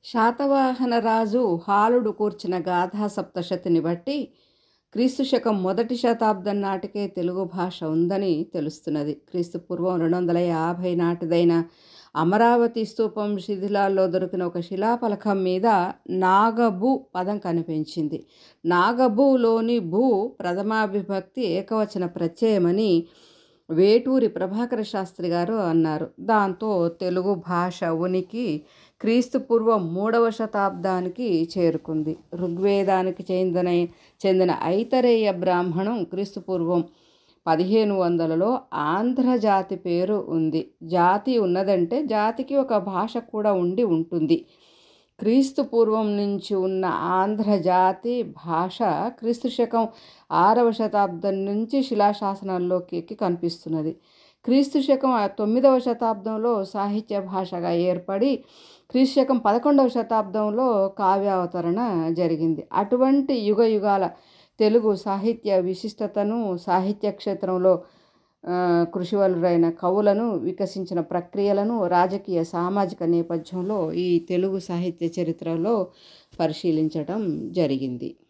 శాతవాహన రాజు హాలుడు కూర్చిన గాథా సప్తశతిని బట్టి క్రీస్తు శకం మొదటి శతాబ్దం నాటికే తెలుగు భాష ఉందని తెలుస్తున్నది క్రీస్తు పూర్వం రెండు వందల యాభై నాటిదైన అమరావతి స్తూపం శిథిలాల్లో దొరికిన ఒక శిలాఫలకం మీద నాగభూ పదం కనిపించింది నాగభూలోని భూ ప్రథమాభిభక్తి ఏకవచన ప్రత్యయమని వేటూరి ప్రభాకర శాస్త్రి గారు అన్నారు దాంతో తెలుగు భాష ఉనికి క్రీస్తు పూర్వం మూడవ శతాబ్దానికి చేరుకుంది ఋగ్వేదానికి చెందిన చెందిన ఐతరేయ బ్రాహ్మణం క్రీస్తు పూర్వం పదిహేను వందలలో ఆంధ్ర జాతి పేరు ఉంది జాతి ఉన్నదంటే జాతికి ఒక భాష కూడా ఉండి ఉంటుంది క్రీస్తు పూర్వం నుంచి ఉన్న ఆంధ్ర జాతి భాష క్రీస్తు శకం ఆరవ శతాబ్దం నుంచి శిలాశాసనాల్లోకి ఎక్కి కనిపిస్తున్నది క్రీస్తు శకం తొమ్మిదవ శతాబ్దంలో సాహిత్య భాషగా ఏర్పడి క్రీస్తు శకం పదకొండవ శతాబ్దంలో కావ్యావతరణ జరిగింది అటువంటి యుగ యుగాల తెలుగు సాహిత్య విశిష్టతను సాహిత్య క్షేత్రంలో కృషివలురైన కవులను వికసించిన ప్రక్రియలను రాజకీయ సామాజిక నేపథ్యంలో ఈ తెలుగు సాహిత్య చరిత్రలో పరిశీలించడం జరిగింది